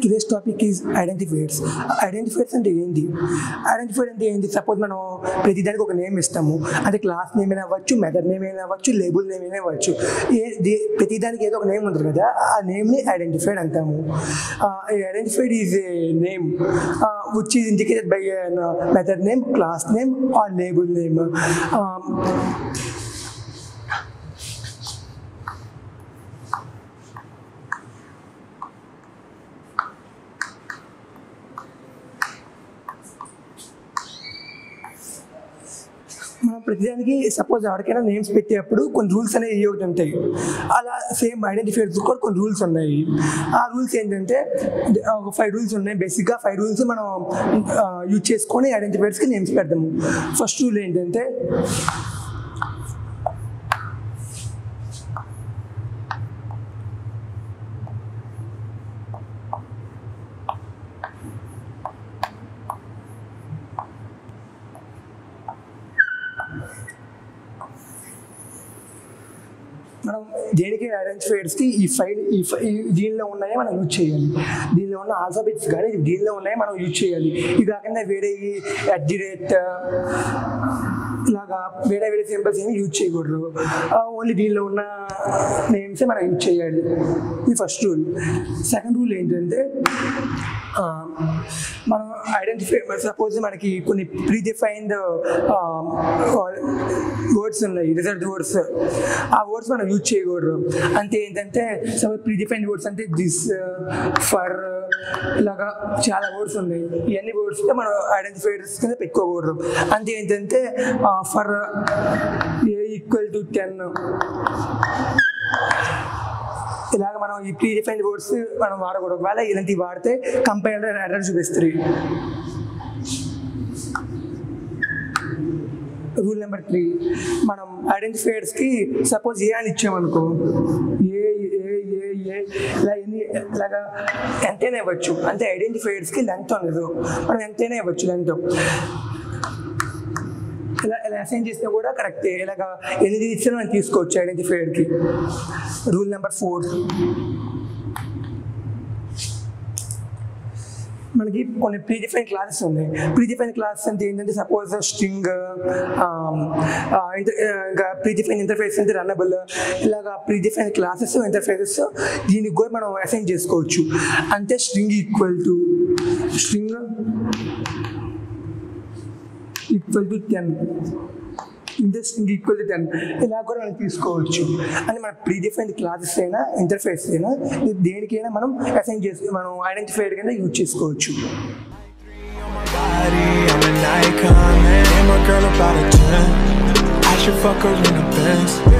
Today's topic is identifiers identifiers అంటే ఏంటి identifier అంటే ఏంటి సపోజ్ మనం ప్రతిదానికి ఒక నేమ్ ఇస్తాము అంటే క్లాస్ నేమ్ అయినా అవ్వచ్చు మెథడ్ నేమ్ అయినా అవ్వచ్చు లేబుల్ నేమ్ అయినా అవ్వచ్చు ఏ దే- ప్రతిదానికి ఏదో ఒక నేమ్ ఉంటుంది కదా ఆ నేమ్ని ఐడెంటిఫైడ్ అంటాము identified is a name which is indicated by method name class name or label name మనం ప్రతిదానికి సపోజ్ ఎవరికైనా నేమ్స్ పెట్టేటప్పుడు కొన్ని రూల్స్ అనేవి ఏ ఒకటి ఉంటాయి అలా సేమ్ ఐడెంటిఫైర్స్ కూడా కొన్ని రూల్స్ ఉన్నాయి ఆ రూల్స్ ఏంటంటే ఒక ఫైవ్ రూల్స్ ఉన్నాయి బేసిక్గా ఫైవ్ రూల్స్ మనం యూజ్ చేసుకొని ఐడెంటిఫైర్స్కి నేమ్స్ పెడతాము ఫస్ట్ రూల్ ఏంటంటే మనం దేనికి ఐడెంటిఫైర్స్కి ఈ ఫైల్ ఈ ఫై- ఈ దీనిలో ఉన్నాయే మనం యూజ్ చేయాలి దీనిలో ఉన్న ఆల్ఫాబెట్స్ కానీ దీనిలో ఉన్నాయే మనం యూజ్ చేయాలి ఇది కాకుండా వేరే అట్ ది రేట్ ఇలాగా వేరే వేరే సింబల్స్ ఏమి యూజ్ చేయకూడదు ఓన్లీ దీనిలో ఉన్న నేమ్సే మనం యూజ్ చేయాలి ఇది ఫస్ట్ రూల్ సెకండ్ రూల్ ఏంటంటే ఆ, మనం ఐడెంటిఫై సపోజ్ మనకి కొన్ని ప్రీ డిఫైన్డ్ వర్డ్స్ ఉన్నాయి రిజల్ట్ వర్డ్స్ ఆ వర్డ్స్ మనం యూజ్ చేయకూడదు అంటే ఏంటంటే సపోజ్ ప్రీ డిఫైన్డ్ వర్డ్స్ అంటే దిస్ ఫర్ ఇలాగా చాలా వర్డ్స్ ఉన్నాయి ఇవన్నీ వర్డ్స్ మనం ఐడెంటిఫైడర్స్ కింద పెట్టుకోకూడదు అంటే ఏంటంటే for a equal to ten ఇలాగ మనం ఈ ప్రీ డిఫైన్డ్ వర్డ్స్ మనం వాడకూడదు ఒకవేళ ఇలాంటివి వాడితే కంపైలర్ ఎర్రర్ చూపిస్తుంది రూల్ నెంబర్ త్రీ మనం ఐడెంటిఫైయర్స్కి సపోజ్ ఏ అని ఇచ్చామనుకో ఏ ఏ ఏ ఏ ఇలా ఎన్ని ఇలాగా ఎంతైనా ఇవ్వచ్చు అంటే ఐడెంటిఫైయర్స్కి లెంత్ ఉండదు మనం ఎంతైనా ఇవ్వచ్చు లెంత్ ఇలా ఇలా అసైన్ చేసినా కూడా కరెక్టే ఇలాగా ఎన్ని ఇచ్చినా మనం తీసుకోవచ్చు ఐడెంటిఫైయర్కి రూల్ నెంబర్ ఫోర్ మనకి కొన్ని ప్రీ డిఫైన్ క్లాసెస్ ఉన్నాయి ప్రీ డిఫైన్ క్లాసెస్ అంటే ఏంటంటే సపోజ్ స్ట్రింగ్ ఇంకా ప్రీ డిఫైన్ ఇంటర్ఫేస్ అంటే రన్నబుల్ ఇలాగా ప్రీ డిఫైన్ క్లాసెస్ ఇంటర్ఫేసెస్ దీనికి కూడా మనం అసైన్ చేసుకోవచ్చు అంటే string equal to string equal to ten interesting equal to ten ఇలా కూడా మనం తీసుకోవచ్చు అని మన ప్రీ డిఫైన్డ్ క్లాసెస్ అయినా ఇంటర్ఫేస్ అయినా ఇది దేనికైనా మనం అసైన్ చేసి మనం ఐడెంటిఫైడ్ కింద యూజ్ చేసుకోవచ్చు body, I'm an icon, man. And my girl about a 10. I should fuck her in the Benz.